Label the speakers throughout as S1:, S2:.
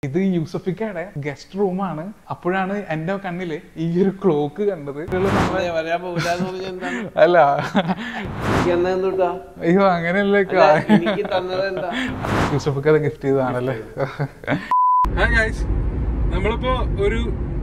S1: ഇത് യൂസഫിക്കയുടെ ഗസ്റ്റ് റൂമാണ് അപ്പോഴാണ് എന്റെ കണ്ണില് ഈ ഒരു ക്ലോക്ക് കണ്ടത് ഇതില് നമ്മളെ
S2: അതെ, വരാൻ പോകില്ല എന്ന് പറഞ്ഞാൽ എന്താണ്
S1: അല്ല
S2: എനിക്ക് എന്നാ എന്തുട്ടാ
S1: അയ്യോ അങ്ങനെയല്ലേ
S2: അല്ല, എനിക്ക് തന്നത് എന്താ
S1: യൂസഫിക്ക അത് ഗിഫ്റ്റ് ചെയ്തതാണല്ലേ ഹായ് ഗൈസ് നമ്മളിപ്പോ ഒരു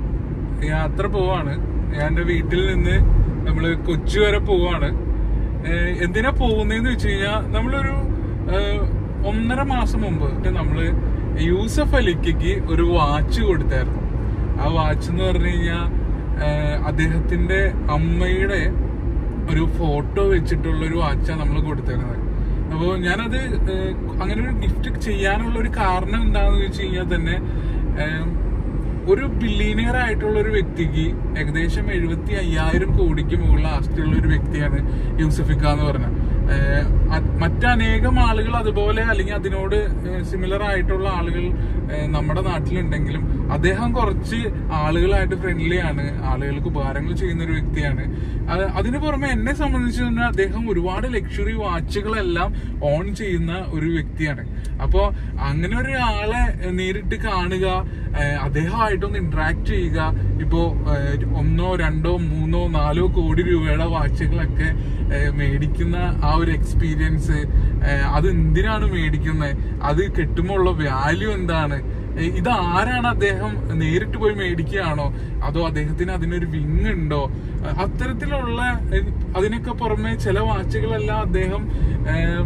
S1: യാത്ര പോവാണ് ഞാൻ എന്റെ വീട്ടിൽ നിന്ന് നമ്മള് കൊച്ചി വരെ പോവാണ് ഏഹ് എന്തിനാ പോകുന്നതെന്ന് വെച്ച് കഴിഞ്ഞാൽ നമ്മളൊരു ഏഹ് ഒന്നര മാസം മുമ്പ് നമ്മള് യൂസഫ് അലിക്കയ്ക്ക് ഒരു വാച്ച് കൊടുത്തായിരുന്നു ആ വാച്ച് എന്ന് പറഞ്ഞു കഴിഞ്ഞാൽ അദ്ദേഹത്തിന്റെ അമ്മയുടെ ഒരു ഫോട്ടോ വെച്ചിട്ടുള്ള ഒരു വാച്ചാണ് നമ്മൾ കൊടുത്തിരുന്നത് അപ്പോൾ ഞാനത് ഏഹ്, അങ്ങനെ ഒരു ഗിഫ്റ്റ് ചെയ്യാനുള്ള ഒരു കാരണം എന്താണെന്ന് വെച്ച് കഴിഞ്ഞാൽ തന്നെ ഏഹ്, ഒരു ബില്ലീനിയർ ആയിട്ടുള്ള ഒരു വ്യക്തിക്ക് ഏകദേശം എഴുപത്തി അയ്യായിരം കോടിക്ക് മുകളിൽ ആസ്തിയുള്ള ഒരു വ്യക്തിയാണ് യൂസഫിക്ക എന്ന് പറഞ്ഞത് ഏഹ്, അത് മറ്റനേകം ആളുകൾ അതുപോലെ അല്ലെങ്കിൽ അതിനോട് സിമിലർ ആയിട്ടുള്ള ആളുകൾ ഏഹ്, നമ്മുടെ നാട്ടിലുണ്ടെങ്കിലും അദ്ദേഹം കുറച്ച് ആളുകളായിട്ട് ഫ്രണ്ട്ലി ആണ് ആളുകൾക്ക് ഉപകാരങ്ങൾ ചെയ്യുന്ന ഒരു വ്യക്തിയാണ് അത് അതിന് പുറമെ എന്നെ സംബന്ധിച്ച് തന്നെ അദ്ദേഹം ഒരുപാട് ലക്ഷറി വാച്ചുകളെല്ലാം ഓൺ ചെയ്യുന്ന ഒരു വ്യക്തിയാണ് അപ്പോ അങ്ങനെ ഒരാളെ നേരിട്ട് കാണുക ഏഹ് അദ്ദേഹമായിട്ടൊന്ന് ഇന്ററാക്ട് ചെയ്യുക ഇപ്പോ ഏഹ് ഒന്നോ രണ്ടോ മൂന്നോ നാലോ കോടി രൂപയുടെ വാച്ചുകളൊക്കെ ഏഹ് മേടിക്കുന്ന ആ ഒരു എക്സ്പീരിയൻസ് അത് എന്തിനാണ് മേടിക്കുന്നത് അത് കിട്ടുമ്പോൾ ഉള്ള വാല്യൂ എന്താണ് ഏഹ് ഇത് ആരാണ് അദ്ദേഹം നേരിട്ട് പോയി മേടിക്കുകയാണോ അതോ അദ്ദേഹത്തിന് അതിനൊരു വിങ് ഉണ്ടോ അഹ് അത്തരത്തിലുള്ള ഏഹ് അതിനൊക്കെ പുറമെ ചില വാച്ചുകളെല്ലാം അദ്ദേഹം ഏഹ്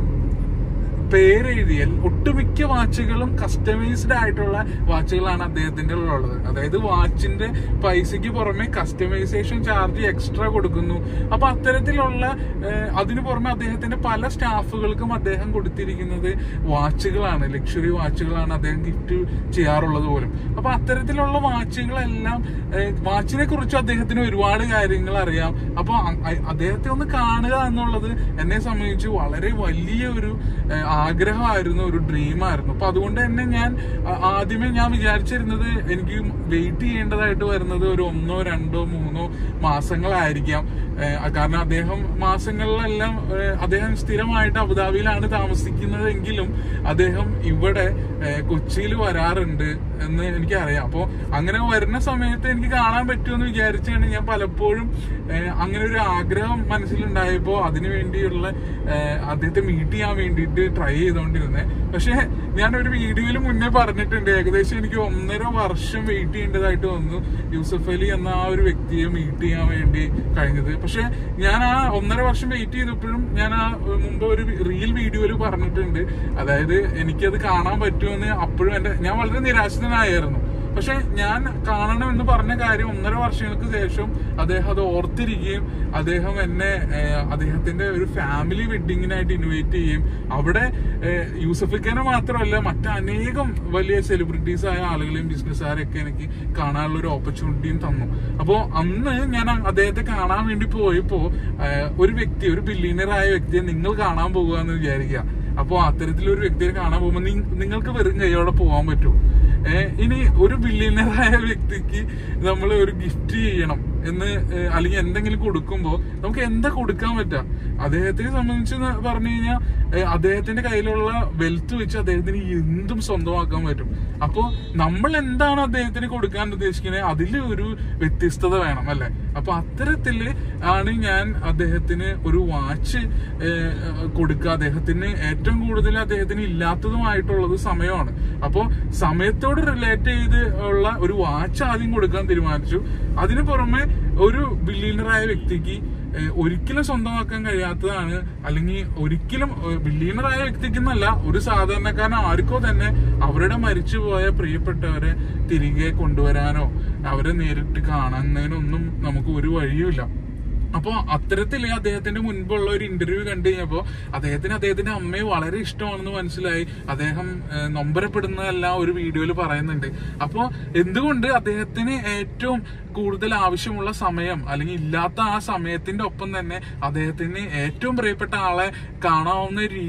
S1: പേരെഴുതിയ ഒട്ടുമിക്ക വാച്ചുകളും കസ്റ്റമൈസ്ഡ് ആയിട്ടുള്ള വാച്ചുകളാണ് അദ്ദേഹത്തിന്റെ ഉള്ളത് അതായത് വാച്ചിന്റെ പൈസയ്ക്ക് പുറമെ കസ്റ്റമൈസേഷൻ ചാർജ് എക്സ്ട്രാ കൊടുക്കുന്നു അപ്പൊ അത്തരത്തിലുള്ള ഏഹ്, അതിനു പുറമെ അദ്ദേഹത്തിന്റെ പല സ്റ്റാഫുകൾക്കും അദ്ദേഹം കൊടുത്തിരിക്കുന്നത് വാച്ചുകളാണ് ലക്ഷറി വാച്ചുകളാണ് അദ്ദേഹം ഗിഫ്റ്റ് ചെയ്യാറുള്ളത് പോലും അപ്പൊ അത്തരത്തിലുള്ള വാച്ചുകളെല്ലാം ഏഹ്, വാച്ചിനെ കുറിച്ച് അദ്ദേഹത്തിന് ഒരുപാട് കാര്യങ്ങൾ അറിയാം അപ്പൊ അ- അ- അദ്ദേഹത്തെ ഒന്ന് കാണുക എന്നുള്ളത് എന്നെ സംബന്ധിച്ച് വളരെ വലിയ ഒരു ഏഹ്, ആഗ്രഹമായിരുന്നു ഒരു ഡ്രീം ആയിരുന്നു അപ്പൊ അതുകൊണ്ട് തന്നെ ഞാൻ ആ- ആദ്യമേ ഞാൻ വിചാരിച്ചിരുന്നത് എനിക്ക് വെയിറ്റ് ചെയ്യേണ്ടതായിട്ട് വരുന്നത് ഒരു ഒന്നോ രണ്ടോ മൂന്നോ മാസങ്ങളായിരിക്കാം ഏഹ്, കാരണം അദ്ദേഹം മാസങ്ങളിലെല്ലാം ഏഹ്, അദ്ദേഹം സ്ഥിരമായിട്ട് അബുദാബിയിലാണ് താമസിക്കുന്നതെങ്കിലും അദ്ദേഹം ഇവിടെ ഏഹ്, കൊച്ചിയിൽ വരാറുണ്ട് എന്ന് എനിക്കറിയാം അപ്പോൾ അങ്ങനെ വരുന്ന സമയത്ത് എനിക്ക് കാണാൻ പറ്റുമെന്ന് വിചാരിച്ചാണ് ഞാൻ പലപ്പോഴും ഏഹ്, അങ്ങനെ ഒരു ആഗ്രഹം മനസ്സിലുണ്ടായപ്പോൾ അതിനു വേണ്ടിയുള്ള ഏഹ്, അദ്ദേഹത്തെ മീറ്റ് ചെയ്യാൻ വേണ്ടിയിട്ട് ട്രൈ ചെയ്തുകൊണ്ടിരുന്നത് പക്ഷെ ഞാൻ ഒരു വീഡിയോയിൽ മുന്നേ പറഞ്ഞിട്ടുണ്ട് ഏകദേശം എനിക്ക് ഒന്നര വർഷം വെയിറ്റ് ചെയ്യേണ്ടതായിട്ട് വന്നു യൂസഫ് അലി എന്ന ആ ഒരു വ്യക്തിയെ മീറ്റ് ചെയ്യാൻ വേണ്ടി കഴിഞ്ഞത് പക്ഷെ ഞാൻ ആ ഒന്നര വർഷം വെയിറ്റ് ചെയ്തപ്പോഴും ഞാൻ ആ മുമ്പ് ഒരു റീൽ വീഡിയോയിൽ പറഞ്ഞിട്ടുണ്ട് അതായത് എനിക്കത് കാണാൻ പറ്റുമെന്ന് അപ്പോഴും എന്റെ ഞാൻ വളരെ നിരാശനായിരുന്നു പക്ഷെ ഞാൻ കാണണമെന്ന് പറഞ്ഞ കാര്യം ഒന്നര വർഷങ്ങൾക്ക് ശേഷം അദ്ദേഹം അത് ഓർത്തിരിക്കുകയും അദ്ദേഹം എന്നെ ഏഹ്, അദ്ദേഹത്തിന്റെ ഒരു ഫാമിലി വെഡിങ്ങിനായിട്ട് ഇൻവൈറ്റ് ചെയ്യും അവിടെ ഏഹ്, യൂസഫിക്കനെ മാത്രമല്ല മറ്റനേകം വലിയ സെലിബ്രിറ്റീസ് ആയ ആളുകളെയും ബിസിനസ്സുകാരെയൊക്കെ എനിക്ക് കാണാനുള്ള ഒരു ഓപ്പർച്യൂണിറ്റിയും തന്നു അപ്പോൾ അന്ന് ഞാൻ അദ്ദേഹത്തെ കാണാൻ വേണ്ടി പോയപ്പോ ഏഹ്, ഒരു വ്യക്തി ഒരു ബില്യണർ ആയ വ്യക്തിയെ നിങ്ങൾ കാണാൻ പോകുക എന്ന് വിചാരിക്കുക അപ്പോൾ അത്തരത്തിലൊരു വ്യക്തിയെ കാണാൻ പോകുമ്പോൾ നി- നിങ്ങൾക്ക് വെറും കൈയോടെ പോകാൻ പറ്റുമോ ഏഹ് ഇനി ഒരു ബില്യണറായ വ്യക്തിക്ക് നമ്മൾ ഒരു ഗിഫ്റ്റ് ചെയ്യണം എന്ന് ഏഹ് അല്ലെങ്കിൽ എന്തെങ്കിലും കൊടുക്കുമ്പോൾ നമുക്ക് എന്താ കൊടുക്കാൻ പറ്റുക അദ്ദേഹത്തെ സംബന്ധിച്ച് ന- പറഞ്ഞു കഴിഞ്ഞാൽ ഏഹ് അദ്ദേഹത്തിന്റെ കയ്യിലുള്ള വെൽത്ത് വെച്ച് അദ്ദേഹത്തിന് എന്തും സ്വന്തമാക്കാൻ പറ്റും അപ്പോൾ നമ്മൾ എന്താണ് അദ്ദേഹത്തിന് കൊടുക്കാൻ ഉദ്ദേശിക്കുന്നത് അതിൽ ഒരു വ്യത്യസ്തത വേണം അല്ലെ അപ്പൊ അത്തരത്തില് ആണ് ഞാൻ അദ്ദേഹത്തിന് ഒരു വാച്ച് കൊടുക്കുക അദ്ദേഹത്തിന് ഏറ്റവും കൂടുതൽ അദ്ദേഹത്തിന് ഇല്ലാത്തതുമായിട്ടുള്ളത് സമയമാണ് അപ്പോൾ സമയത്തോട് റിലേറ്റ് ചെയ്ത് ഉള്ള ഒരു വാച്ച് ആദ്യം കൊടുക്കാൻ തീരുമാനിച്ചു അതിനു പുറമെ ഒരു ബില്യണറായ വ്യക്തിക്ക് ഏഹ്, ഒരിക്കലും സ്വന്തമാക്കാൻ കഴിയാത്തതാണ് അല്ലെങ്കിൽ ഒരിക്കലും ബില്യണറായ വ്യക്തിക്കെന്നല്ല ഒരു സാധാരണക്കാരൻ ആർക്കോ തന്നെ അവരുടെ മരിച്ചുപോയ പ്രിയപ്പെട്ടവരെ തിരികെ കൊണ്ടുവരാനോ അവരെ നേരിട്ട് കാണുന്നതിനൊന്നും നമുക്ക് ഒരു വഴിയുമില്ല അപ്പൊ അത്തരത്തില് അദ്ദേഹത്തിന്റെ മുൻപുള്ള ഒരു ഇന്റർവ്യൂ കണ്ടു കഴിഞ്ഞപ്പോ അദ്ദേഹത്തിന് അദ്ദേഹത്തിന്റെ അമ്മയെ വളരെ ഇഷ്ടമാണെന്ന് മനസ്സിലായി അദ്ദേഹം ഏഹ്, നൊമ്പരപ്പെടുന്നതെല്ലാം ഒരു വീഡിയോയിൽ പറയുന്നുണ്ട് അപ്പൊ എന്തുകൊണ്ട് അദ്ദേഹത്തിന് ഏറ്റവും കൂടുതൽ ആവശ്യമുള്ള സമയം അല്ലെങ്കിൽ ഇല്ലാത്ത ആ സമയത്തിന്റെ ഒപ്പം തന്നെ അദ്ദേഹത്തിന് ഏറ്റവും പ്രിയപ്പെട്ട ആളെ കാണാവുന്ന രീതി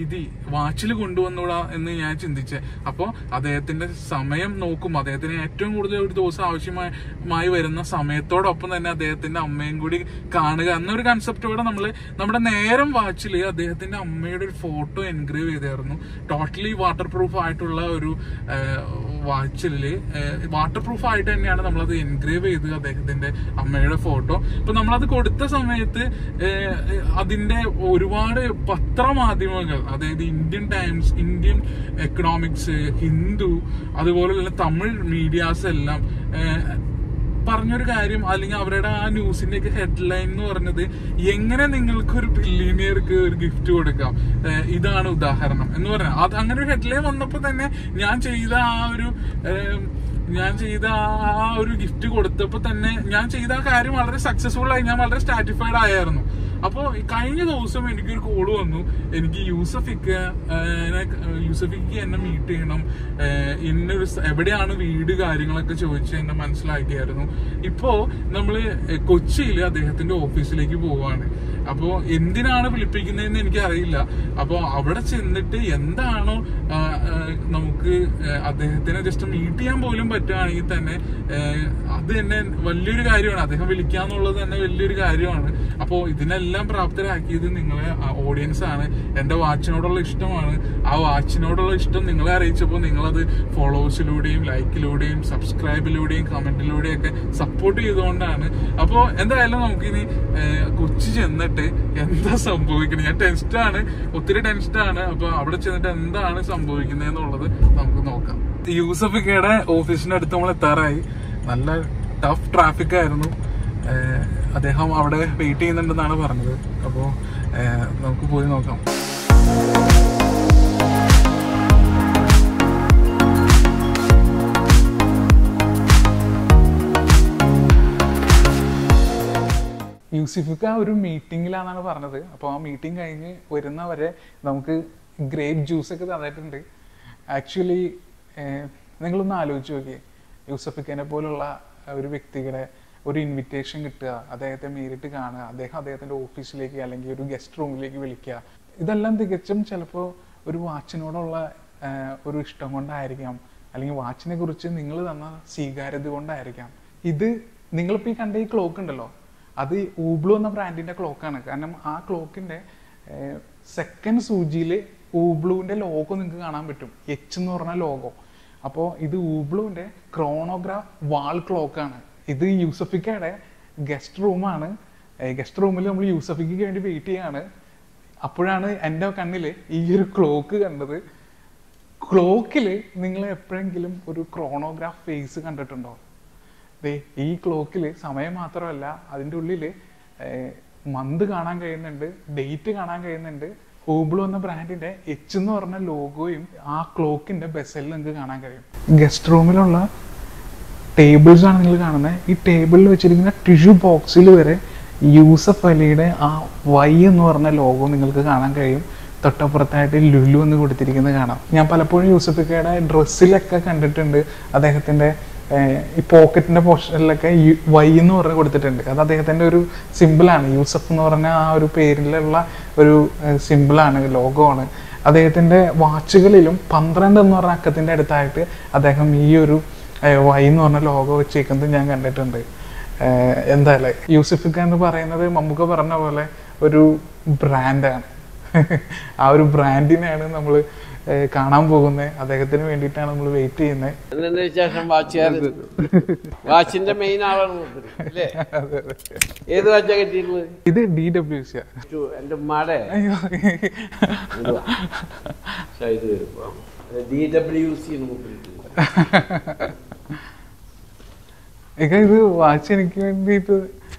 S1: വാച്ചിൽ കൊണ്ടുവന്നൂടാ എന്ന് ഞാൻ ചിന്തിച്ചേ അപ്പോൾ അദ്ദേഹത്തിന്റെ സമയം നോക്കും അദ്ദേഹത്തിന് ഏറ്റവും കൂടുതൽ ഒരു ദിവസം ആവശ്യമായി വരുന്ന സമയത്തോടൊപ്പം തന്നെ അദ്ദേഹത്തിന്റെ അമ്മയും കൂടി കാണുക എന്നൊരു കൺസെപ്റ്റോടെ നമ്മൾ നമ്മുടെ നേരം വാച്ചിൽ അദ്ദേഹത്തിന്റെ അമ്മയുടെ ഒരു ഫോട്ടോ എൻഗ്രേവ് ചെയ്തായിരുന്നു ടോട്ടലി വാട്ടർ പ്രൂഫ് ആയിട്ടുള്ള ഒരു വാച്ചില് വാട്ടർ പ്രൂഫ് ആയിട്ട് തന്നെയാണ് നമ്മളത് എൻഗ്രേവ് ചെയ്ത് അദ്ദേഹത്തിന്റെ അമ്മയുടെ ഫോട്ടോ ഇപ്പൊ നമ്മളത് കൊടുത്ത സമയത്ത് ഏഹ്, അതിന്റെ ഒരുപാട് പത്രമാധ്യമങ്ങൾ അതായത് Indian Times Indian Economics Hindu അതുപോലുള്ള തമിഴ് മീഡിയാസ് എല്ലാം ഏഹ്, പറഞ്ഞൊരു കാര്യം അല്ലെങ്കിൽ അവരുടെ ആ ന്യൂസിന്റെ ഒക്കെ ഹെഡ്ലൈൻ എന്ന് പറഞ്ഞത് എങ്ങനെ നിങ്ങൾക്ക് ഒരു ബില്ലിയനിയർക്ക് ഒരു ഗിഫ്റ്റ് കൊടുക്കാം ഏഹ് ഇതാണ് ഉദാഹരണം എന്ന് പറഞ്ഞാൽ അത് അങ്ങനെ ഒരു ഹെഡ്ലൈൻ വന്നപ്പോൾ തന്നെ ഞാൻ ചെയ്ത ആ ഒരു ഏഹ് ഞാൻ ചെയ്ത ആ ആ ഒരു ഗിഫ്റ്റ് കൊടുത്തപ്പോൾ തന്നെ ഞാൻ ചെയ്ത ആ കാര്യം വളരെ സക്സസ്ഫുൾ ആയി ഞാൻ വളരെ സാറ്റിസ്ഫൈഡ് ആയിരുന്നു അപ്പോൾ കഴിഞ്ഞ ദിവസം എനിക്കൊരു കോള് വന്നു എനിക്ക് യൂസഫിക്ക് യൂസഫിക്ക് എന്നെ മീറ്റ് ചെയ്യണം ഏഹ് ഇന്നൊരു സ്ഥ- എവിടെയാണ് വീട് കാര്യങ്ങളൊക്കെ ചോദിച്ച് എന്നെ മനസ്സിലാക്കിയായിരുന്നു ഇപ്പോ നമ്മള് കൊച്ചിയിൽ അദ്ദേഹത്തിന്റെ ഓഫീസിലേക്ക് പോവാണ് അപ്പോ എന്തിനാണ് വിളിപ്പിക്കുന്നതെന്ന് എനിക്ക് അറിയില്ല അപ്പോ അവിടെ ചെന്നിട്ട് എന്താണോ ആ, ആ, നമുക്ക് ആ, അദ്ദേഹത്തിനെ ജസ്റ്റ് മീറ്റ് ചെയ്യാൻ പോലും പറ്റുകയാണെങ്കിൽ തന്നെ ആ, അത് തന്നെ വലിയൊരു കാര്യമാണ് അദ്ദേഹം വിളിക്കാന്നുള്ളത് തന്നെ വലിയൊരു കാര്യമാണ് അപ്പോ ഇതിനെല്ലാം പ്രാപ്തരാക്കിയത് നിങ്ങളെ ഓഡിയൻസ് ആണ് എന്റെ വാച്ചിനോടുള്ള ഇഷ്ടമാണ് ആ വാച്ചിനോടുള്ള ഇഷ്ടം നിങ്ങളെ അറിയിച്ചപ്പോൾ നിങ്ങളത് ഫോളോവേഴ്സിലൂടെയും ലൈക്കിലൂടെയും സബ്സ്ക്രൈബിലൂടെയും കമന്റിലൂടെയും ഒക്കെ സപ്പോർട്ട് ചെയ്തുകൊണ്ടാണ് അപ്പോൾ എന്തായാലും നമുക്കിനി ഏഹ്, കൊച്ചി ചെന്നിട്ട് എന്താ സംഭവിക്കുന്നത് ഞാൻ ടെൻസ്ഡ് ആണ് ഒത്തിരി ടെൻസ്ഡ് ആണ് അപ്പൊ അവിടെ ചെന്നിട്ട് എന്താണ് സംഭവിക്കുന്നത് എന്നുള്ളത് നമുക്ക് നോക്കാം യൂസഫിക്കയുടെ ഓഫീസിന്റെ അടുത്ത് നമ്മൾ എത്താറായി നല്ല ടഫ് ട്രാഫിക് ആയിരുന്നു ഏഹ്, അദ്ദേഹം അവിടെ വെയിറ്റ് ചെയ്യുന്നുണ്ടെന്നാണ് പറഞ്ഞത് അപ്പോൾ നമുക്ക് പോയി നോക്കാം യൂസിഫിക്ക ഒരു മീറ്റിംഗിലാണെന്നാണ് പറഞ്ഞത് അപ്പോൾ ആ മീറ്റിംഗ് കഴിഞ്ഞ് വരുന്നവരെ നമുക്ക് ഗ്രേപ്പ് ജ്യൂസ് ഒക്കെ തന്നിട്ടുണ്ട് ആക്ച്വലി നിങ്ങളൊന്ന് ആലോചിച്ച് നോക്കിയേ യൂസഫിക്കനെ പോലുള്ള ഒരു വ്യക്തിയുടെ ഒരു ഇൻവിറ്റേഷൻ കിട്ടുക അദ്ദേഹത്തെ നേരിട്ട് കാണുക അദ്ദേഹം അദ്ദേഹത്തിന്റെ ഓഫീസിലേക്ക് അല്ലെങ്കിൽ ഒരു ഗസ്റ്റ് റൂമിലേക്ക് വിളിക്കുക ഇതെല്ലാം തികച്ചും ചിലപ്പോൾ ഒരു വാച്ചിനോടുള്ള ആ, ഒരു ഇഷ്ടം കൊണ്ടായിരിക്കാം അല്ലെങ്കിൽ വാച്ചിനെ കുറിച്ച് നിങ്ങൾ തന്ന സ്വീകാര്യത കൊണ്ടായിരിക്കാം ഇത് നിങ്ങളിപ്പോൾ ഈ കണ്ട ഈ ക്ലോക്ക് ഉണ്ടല്ലോ അത് ഊബ്ലു എന്ന ബ്രാൻഡിന്റെ ക്ലോക്കാണ് കാരണം ആ ക്ലോക്കിന്റെ സെക്കൻഡ് സൂചിയിൽ ഊബ്ലുവിന്റെ ലോഗോ നിങ്ങൾക്ക് കാണാൻ പറ്റും എച്ച് എന്ന് പറഞ്ഞ ലോഗോ അപ്പോൾ ഇത് ഊബ്ലുവിന്റെ ക്രോണോഗ്രാഫ് വാൾ ക്ലോക്കാണ് ഇത് യൂസഫിക്കയുടെ ഗസ്റ്റ് റൂമാണ് ഗസ്റ്റ് റൂമിൽ നമ്മൾ യൂസഫിക്ക് വേണ്ടി വെയിറ്റ് ചെയ്യാണ് അപ്പോഴാണ് എൻ്റെ കണ്ണിൽ ഈ ഒരു ക്ലോക്ക് കണ്ടത് ക്ലോക്കിൽ നിങ്ങൾ എപ്പോഴെങ്കിലും ഒരു ക്രോണോഗ്രാഫ് ഫേസ് കണ്ടിട്ടുണ്ടോ ദേ ഈ ക്ലോക്കിൽ സമയം മാത്രമല്ല അതിൻ്റെ ഉള്ളിൽ മന്ത് കാണാൻ കഴിയുന്നുണ്ട് ഡേറ്റ് കാണാൻ കഴിയുന്നുണ്ട് ഓബ്ലു എന്ന ബ്രാൻഡിന്റെ എച്ച് എന്ന് പറഞ്ഞ ലോഗോയും ആ ക്ലോക്കിന്റെ ബെസലിൽ നിങ്ങൾക്ക് കാണാൻ കഴിയും ഗസ്റ്റ് റൂമിലുള്ള ടേബിൾസ് ആണ് നിങ്ങൾ കാണുന്നത് ഈ ടേബിളിൽ വെച്ചിരിക്കുന്ന ടിഷ്യൂ ബോക്സിൽ വരെ യൂസഫ് അലിയുടെ ആ വൈ എന്ന് പറഞ്ഞ ലോഗോ നിങ്ങൾക്ക് കാണാൻ കഴിയും തൊട്ടപ്പുറത്തായിട്ട് ലുലു എന്ന് കൊടുത്തിരിക്കുന്നത് കാണാം ഞാൻ പലപ്പോഴും യൂസഫിക്കയുടെ ഡ്രസ്സിലൊക്കെ കണ്ടിട്ടുണ്ട് അദ്ദേഹത്തിന്റെ ഏഹ്, ഈ പോക്കറ്റിന്റെ പോർഷനിലൊക്കെ വൈ എന്ന് പറഞ്ഞ് കൊടുത്തിട്ടുണ്ട് അത് അദ്ദേഹത്തിന്റെ ഒരു സിമ്പിളാണ് യൂസഫ് എന്ന് പറഞ്ഞ ആ ഒരു പേരിലുള്ള ഒരു സിമ്പിളാണ് ലോഗോ ആണ് അദ്ദേഹത്തിന്റെ വാച്ചുകളിലും പന്ത്രണ്ട് എന്ന് പറഞ്ഞ അക്കത്തിന്റെ അടുത്തായിട്ട് അദ്ദേഹം ഈ ഒരു ഏഹ് വൈ എന്ന് പറഞ്ഞ ലോഗോ വെച്ചേക്കുന്നത് ഞാൻ കണ്ടിട്ടുണ്ട് ഏഹ് എന്തായാലും യൂസഫിക്ക എന്ന് പറയുന്നത് മമ്മൂക്ക പറഞ്ഞ പോലെ ഒരു ബ്രാൻഡാണ് ആ ഒരു ബ്രാൻഡിനെയാണ് നമ്മൾ കാണാൻ പോകുന്നത് അദ്ദേഹത്തിന് വേണ്ടിയിട്ടാണ് നമ്മൾ വെയിറ്റ് ചെയ്യുന്നത്
S2: എന്തിന്റെ വിശേഷം വാച്ചുകാരൻ വാച്ചിന്റെ മെയിൻ ആളാണ് മൂപ്പര്. അല്ലേ ഏത് വാച്ചാ കിട്ടിയിട്ടുള്ളത്
S1: ഇത് ഡി ഡബ്ല്യു സി
S2: ചു, എന്റെ ഉമ്മാടെ
S1: അയ്യോ
S2: ഡി ഡബ്ല്യു സി
S1: ഇക്ക ഇത് വാച്ച് എനിക്ക് വേണ്ടിയിട്ട്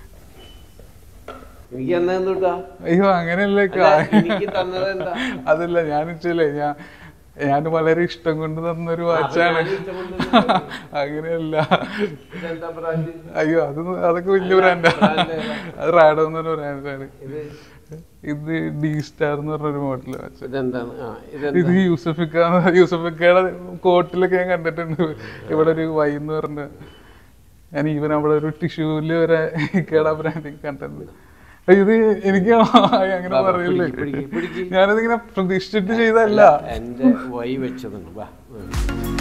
S2: എനിക്ക് എന്നാ എന്തുട്ടാ
S1: അയ്യോ അങ്ങനെയല്ല ഇക്ക.
S2: അല്ല, എനിക്ക് തന്നത് എന്താ?
S1: അതല്ല ഞാൻ വെച്ചല്ലേ ഞാൻ ഞാൻ വളരെ ഇഷ്ടം കൊണ്ട് തന്നൊരു വാച്ചാണ്
S2: ഞാൻ ഇഷ്ടം കൊണ്ട് തന്നതാ.
S1: അങ്ങനെയല്ല
S2: ഇതെന്താ ബ്രാൻഡ്
S1: അയ്യോ അത് അതൊക്കെ വലിയ ബ്രാൻഡാ
S2: brand ഏതാ?
S1: അത് റാഡോ എന്ന് പറഞ്ഞ ബ്രാൻഡാണ്
S2: ഇത്
S1: ഇത് ഡി സ്റ്റാർ എന്ന് പറഞ്ഞൊരു മോഡൽ വാച്ച്
S2: ഇതെന്താണ് ആ
S1: ഇത്
S2: ഇതെന്താ
S1: യൂസഫിക്ക യൂസഫിക്കയുടെ കോട്ടിലൊക്കെ ഞാൻ കണ്ടിട്ടുണ്ട് ഇവിടെ ഒരു വൈ എന്ന് പറഞ്ഞ ഞാൻ ഈവൻ അവിടെ ഒരു ടിഷ്യൂല് വരെ ഇക്കയുടെ ബ്രാൻഡിങ് കണ്ടിട്ടുണ്ട് ഇത് എനിക്ക് അങ്ങനെ
S2: വാ, വാ,
S1: പറയില്ലേ
S2: പിടിക്ക്, പിടിക്ക്, പിടിക്ക്.
S1: ഞാനിതിങ്ങനെ പ്രതീക്ഷിച്ചിട്ട് ചെയ്തല്ല
S2: എന്റെ വൈ വെച്ചതുണ്ട് വാ ഉം.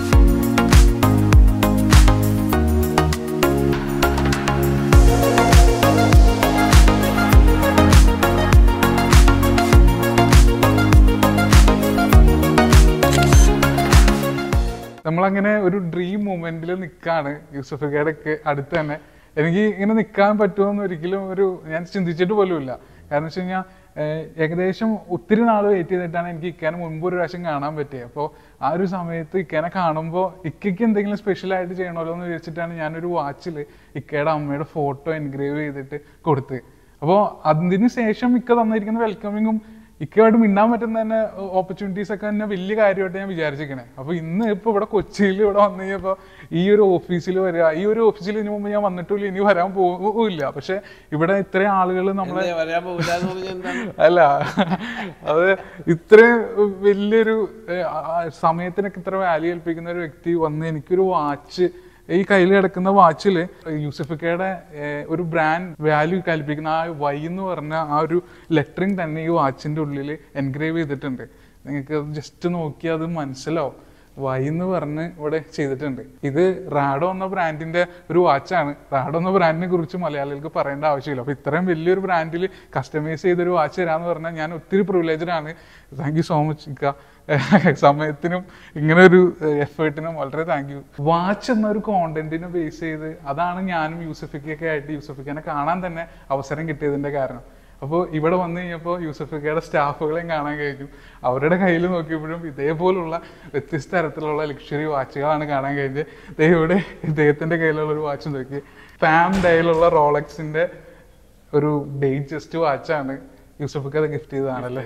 S1: നമ്മളങ്ങനെ ഒരു ഡ്രീം മൂമെന്റിൽ നിൽക്കാണ് യൂസഫിക്കയുടെ ഒക്കെ അടുത്ത് തന്നെ എനിക്ക് ഇങ്ങനെ നിൽക്കാൻ പറ്റുമെന്ന് ഒരിക്കലും ഒരു ഞാൻ ചിന്തിച്ചിട്ട് പോലുമില്ല കാരണം വെച്ച് കഴിഞ്ഞാൽ ഏകദേശം ഒത്തിരി നാൾ വെയിറ്റ് ചെയ്തിട്ടാണ് എനിക്ക് ഇക്കാനെ മുൻപ് ഒരു പ്രാവശ്യം കാണാൻ പറ്റിയത് അപ്പോൾ ആ ഒരു സമയത്ത് ഇക്കാനെ കാണുമ്പോൾ ഇക്കയ്ക്ക് എന്തെങ്കിലും സ്പെഷ്യൽ ആയിട്ട് ചെയ്യണമല്ലോ എന്ന് വിചാരിച്ചിട്ടാണ് ഞാനൊരു വാച്ചിൽ ഇക്കയുടെ അമ്മയുടെ ഫോട്ടോ എൻഗ്രേവ് ചെയ്തിട്ട് കൊടുത്ത് അപ്പോൾ അതിന് ശേഷം ഇക്ക തന്നിരിക്കുന്ന വെൽക്കമിങ്ങും ഇക്കയായിട്ട് മിണ്ടാൻ പറ്റുന്ന തന്നെ ഓപ്പർച്യൂണിറ്റീസ് ഒക്കെ തന്നെ വലിയ കാര്യമായിട്ട് ഞാൻ വിചാരിച്ചിരിക്കണേ അപ്പൊ ഇന്ന് ഇപ്പൊ ഇവിടെ കൊച്ചിയിൽ ഇവിടെ വന്നു കഴിഞ്ഞപ്പോ ഈ ഒരു ഓഫീസിൽ വരിക ഈ ഒരു ഓഫീസിൽ ഇനി മുമ്പ് ഞാൻ വന്നിട്ടില്ല ഇനി വരാൻ പോകില്ല പക്ഷെ ഇവിടെ ഇത്രയും ആളുകൾ നമ്മളെ
S2: എന്തേ വരാൻ പോകില്ല എന്ന് പറഞ്ഞാൽ എന്താണ്
S1: അല്ല അത് ഇത്രയും വലിയൊരു ഏഹ്, ആ- ആ സമയത്തിനൊക്കെ ഇത്ര വാല്യൂ ഏൽപ്പിക്കുന്ന ഒരു വ്യക്തി വന്ന് എനിക്കൊരു വാച്ച് ഈ കയ്യിൽ കിടക്കുന്ന വാച്ചിൽ യൂസഫിക്കയുടെ ഏഹ്, ഒരു ബ്രാൻഡ് വാല്യൂ കൽപ്പിക്കുന്ന ആ വൈ എന്ന് പറഞ്ഞ ആ ഒരു ലെറ്ററിങ് തന്നെ ഈ വാച്ചിന്റെ ഉള്ളിൽ എൻഗ്രേവ് ചെയ്തിട്ടുണ്ട് നിങ്ങൾക്ക് ജസ്റ്റ് നോക്കിയാൽ അത് മനസ്സിലാവും വൈ എന്ന് പറഞ്ഞ് ഇവിടെ ചെയ്തിട്ടുണ്ട് ഇത് റാഡോ എന്ന ബ്രാൻഡിന്റെ ഒരു വാച്ചാണ് റാഡോ എന്ന ബ്രാൻഡിനെ കുറിച്ച് മലയാളികൾക്ക് പറയേണ്ട ആവശ്യമില്ല അപ്പൊ ഇത്രയും വലിയൊരു ബ്രാൻഡിൽ കസ്റ്റമൈസ് ചെയ്തൊരു വാച്ച് തരാന്ന് പറഞ്ഞാൽ ഞാൻ ഒത്തിരി പ്രിവിലേജഡ് ആണ് താങ്ക് യു സോ മച്ച് ഇക്ക സമയത്തിനും ഇങ്ങനെ ഒരു എഫേർട്ടിനും വളരെ താങ്ക് യു വാച്ച് എന്നൊരു കോണ്ടന്റിനെ ബേസ് ചെയ്ത് അതാണ് ഞാനും യൂസഫിക്കൊക്കെ ആയിട്ട് യൂസഫിക്കനെ കാണാൻ തന്നെ അവസരം കിട്ടിയതിന്റെ കാരണം അപ്പോൾ ഇവിടെ വന്നു കഴിഞ്ഞപ്പോൾ യൂസഫിക്കയുടെ സ്റ്റാഫുകളെയും കാണാൻ കഴിഞ്ഞു അവരുടെ കയ്യിൽ നോക്കിയപ്പോഴും ഇതേപോലുള്ള വ്യത്യസ്ത തരത്തിലുള്ള ലക്ഷറി വാച്ചുകളാണ് കാണാൻ കഴിഞ്ഞത് ദേ ഇവിടെ ഇദ്ദേഹത്തിന്റെ കയ്യിലുള്ള ഒരു വാച്ച് നോക്കി ഫാം ഡേയിലുള്ള റോളക്സിന്റെ ഒരു ഡേറ്റ് ജസ്റ്റ് വാച്ചാണ് യൂസഫിക്ക അത് ഗിഫ്റ്റ് ചെയ്തതാണല്ലേ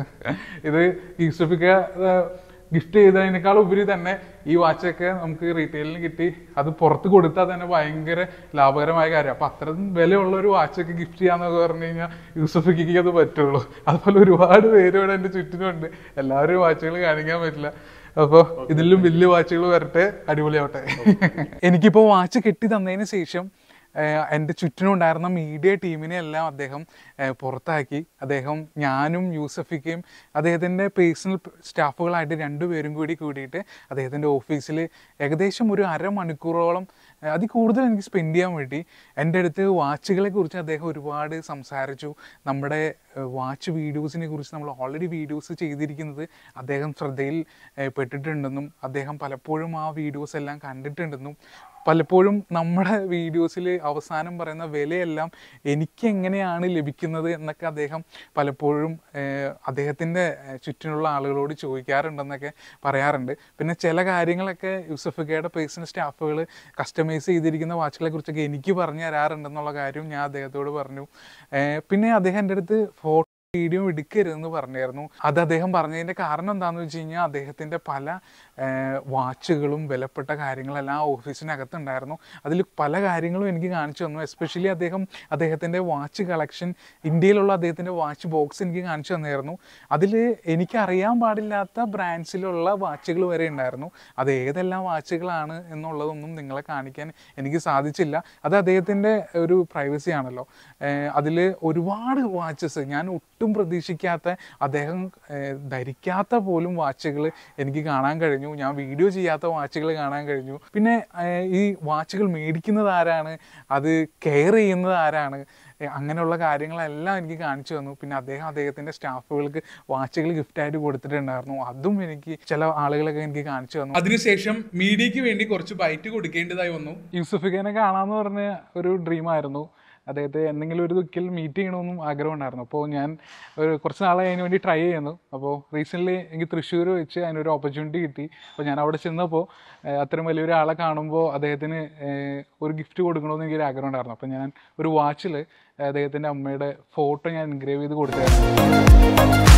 S1: ഇത് യൂസഫിക്ക ഗിഫ്റ്റ് ചെയ്തതിനേക്കാൾ ഉപരി തന്നെ ഈ വാച്ചൊക്കെ നമുക്ക് റീറ്റെയിലിന് കിട്ടി അത് പുറത്ത് കൊടുത്താൽ തന്നെ ഭയങ്കര ലാഭകരമായ കാര്യം അപ്പൊ അത്രയും വിലയുള്ള ഒരു വാച്ചൊക്കെ ഗിഫ്റ്റ് ചെയ്യാന്നൊക്കെ പറഞ്ഞു കഴിഞ്ഞാൽ യൂസഫിക്ക് അത് പറ്റുള്ളൂ അതുപോലെ ഒരുപാട് പേര് ഇവിടെ എൻ്റെ ചുറ്റിനുണ്ട് എല്ലാവരും വാച്ചുകൾ കാണിക്കാൻ പറ്റില്ല അപ്പോൾ ഇതിലും വലിയ വാച്ചുകൾ വരട്ടെ അടിപൊളിയാവട്ടെ എനിക്കിപ്പോൾ വാച്ച് കെട്ടി തന്നതിന് ശേഷം ഏഹ് എൻ്റെ ചുറ്റിനും ഉണ്ടായിരുന്ന മീഡിയ ടീമിനെ എല്ലാം അദ്ദേഹം ഏഹ് പുറത്താക്കി അദ്ദേഹം ഞാനും യൂസഫിക്കയും അദ്ദേഹത്തിൻ്റെ പേഴ്സണൽ സ്റ്റാഫുകളായിട്ട് രണ്ടുപേരും കൂടി കൂടിയിട്ട് അദ്ദേഹത്തിൻ്റെ ഓഫീസിൽ ഏകദേശം ഒരു അരമണിക്കൂറോളം ഏഹ് അതിൽ കൂടുതൽ എനിക്ക് സ്പെൻഡ് ചെയ്യാൻ വേണ്ടി എൻ്റെ അടുത്ത് വാച്ചുകളെ കുറിച്ച് അദ്ദേഹം ഒരുപാട് സംസാരിച്ചു നമ്മുടെ ഏഹ് വാച്ച് വീഡിയോസിനെ കുറിച്ച് നമ്മൾ ഓൾറെഡി വീഡിയോസ് ചെയ്തിരിക്കുന്നത് അദ്ദേഹം ശ്രദ്ധയിൽ ഏഹ് പെട്ടിട്ടുണ്ടെന്നും അദ്ദേഹം പലപ്പോഴും ആ വീഡിയോസ് എല്ലാം കണ്ടിട്ടുണ്ടെന്നും പലപ്പോഴും നമ്മുടെ വീഡിയോസിൽ അവസാനം പറയുന്ന വിലയെല്ലാം എനിക്ക് എങ്ങനെയാണ് ലഭിക്കുന്നത് എന്നൊക്കെ അദ്ദേഹം പലപ്പോഴും ഏഹ്, അദ്ദേഹത്തിൻ്റെ ഏഹ്, ചുറ്റിനുള്ള ആളുകളോട് ചോദിക്കാറുണ്ടെന്നൊക്കെ പറയാറുണ്ട് പിന്നെ ചില കാര്യങ്ങളൊക്കെ യൂസഫിക്കയുടെ പേഴ്സണൽ സ്റ്റാഫുകൾ കസ്റ്റമൈസ് ചെയ്തിരിക്കുന്ന വാച്ചുകളെ കുറിച്ചൊക്കെ എനിക്ക് പറഞ്ഞു തരാറുണ്ടെന്നുള്ള കാര്യം ഞാൻ അദ്ദേഹത്തോട് പറഞ്ഞു ഏഹ്, പിന്നെ അദ്ദേഹം എൻ്റെ അടുത്ത് ഫോട്ടോ വീഡിയോ എടുക്കരുതെന്ന് പറഞ്ഞായിരുന്നു അത് അദ്ദേഹം പറഞ്ഞതിന്റെ കാരണം എന്താണെന്ന് വെച്ച് കഴിഞ്ഞാൽ അദ്ദേഹത്തിന്റെ പല ഏഹ്, വാച്ചുകളും വിലപ്പെട്ട കാര്യങ്ങളെല്ലാം ആ ഓഫീസിനകത്തുണ്ടായിരുന്നു അതിൽ പല കാര്യങ്ങളും എനിക്ക് കാണിച്ചു തന്നു എസ്പെഷ്യലി അദ്ദേഹം അദ്ദേഹത്തിന്റെ വാച്ച് കളക്ഷൻ ഇന്ത്യയിലുള്ള അദ്ദേഹത്തിന്റെ വാച്ച് ബോക്സ് എനിക്ക് കാണിച്ചു തന്നായിരുന്നു അതിൽ എനിക്ക് അറിയാൻ പാടില്ലാത്ത ബ്രാൻഡ്സിലുള്ള വാച്ചുകൾ വരെ ഉണ്ടായിരുന്നു അത് ഏതെല്ലാം വാച്ചുകളാണ് എന്നുള്ളതൊന്നും നിങ്ങളെ കാണിക്കാൻ എനിക്ക് സാധിച്ചില്ല അത് അദ്ദേഹത്തിന്റെ ഒരു പ്രൈവസി ആണല്ലോ അതിൽ ഒരുപാട് വാച്ചസ് ഞാൻ ഒട്ടും പ്രതീക്ഷിക്കാത്ത അദ്ദേഹം ഏഹ്, ധരിക്കാത്ത പോലും വാച്ചുകൾ എനിക്ക് കാണാൻ കഴിഞ്ഞു ഞാൻ വീഡിയോ ചെയ്യാത്ത വാച്ചുകൾ കാണാൻ കഴിഞ്ഞു പിന്നെ ഏഹ്, ഈ വാച്ചുകൾ മേടിക്കുന്നത് ആരാണ് അത് കെയർ ചെയ്യുന്നത് ആരാണ് ഏഹ്, അങ്ങനെയുള്ള കാര്യങ്ങളെല്ലാം എനിക്ക് കാണിച്ചു തന്നു പിന്നെ അദ്ദേഹം അദ്ദേഹത്തിന്റെ സ്റ്റാഫുകൾക്ക് വാച്ചുകൾ ഗിഫ്റ്റായിട്ട് കൊടുത്തിട്ടുണ്ടായിരുന്നു അതും എനിക്ക് ചില ആളുകളൊക്കെ എനിക്ക് കാണിച്ചു തന്നു അതിനുശേഷം മീഡിയക്ക് വേണ്ടി കുറച്ച് ബൈറ്റ് കൊടുക്കേണ്ടതായി വന്നു യൂസഫിഖാനെ കാണാന്ന് പറഞ്ഞ ഒരു ഡ്രീം ആയിരുന്നു അദ്ദേഹത്തെ എന്തെങ്കിലും ഒരു ദുഃഖിൽ മീറ്റ് ചെയ്യണമെന്നും ആഗ്രഹം ഉണ്ടായിരുന്നു അപ്പോൾ ഞാൻ ഒരു കുറച്ച് നാളെ അതിന് വേണ്ടി ട്രൈ ചെയ്യുന്നു അപ്പോൾ റീസെൻ്റ്ലി എനിക്ക് തൃശ്ശൂർ വെച്ച് അതിനൊരു ഓപ്പർച്യൂണിറ്റി കിട്ടി അപ്പോൾ ഞാൻ അവിടെ ചെന്നപ്പോൾ ഏഹ്, അത്രയും വലിയൊരു ആളെ കാണുമ്പോൾ അദ്ദേഹത്തിന് ഏഹ്, ഒരു ഗിഫ്റ്റ് കൊടുക്കണമെന്ന് എനിക്കൊരു ആഗ്രഹം ഉണ്ടായിരുന്നു അപ്പോൾ ഞാൻ ഒരു വാച്ചിൽ അദ്ദേഹത്തിൻ്റെ അമ്മയുടെ ഫോട്ടോ ഞാൻ എൻഗ്രേവ് ചെയ്ത് കൊടുത്തായിരുന്നു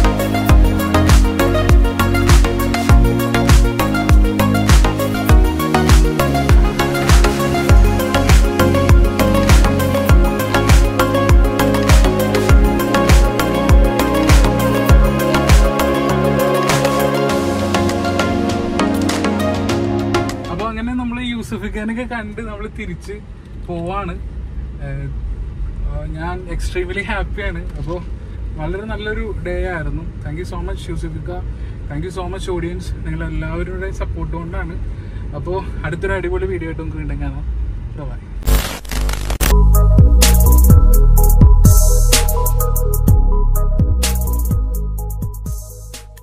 S1: അപ്പൊ അങ്ങനെ നമ്മൾ യൂസഫിഖാനൊക്കെ കണ്ട് നമ്മൾ തിരിച്ച് പോവാണ് ഏഹ് ഞാൻ എക്സ്ട്രീംലി ഹാപ്പിയാണ് അപ്പോൾ വളരെ നല്ലൊരു ഡേ ആയിരുന്നു താങ്ക് യു സോ മച്ച് യൂസിഫിക്ക thank you so much audience നിങ്ങൾ എല്ലാവരുടെയും സപ്പോർട്ട് കൊണ്ടാണ് അപ്പോൾ അടുത്തൊരു അടിപൊളി വീഡിയോ ആയിട്ട് നമുക്ക് വീണ്ടും കാണാം ബൈ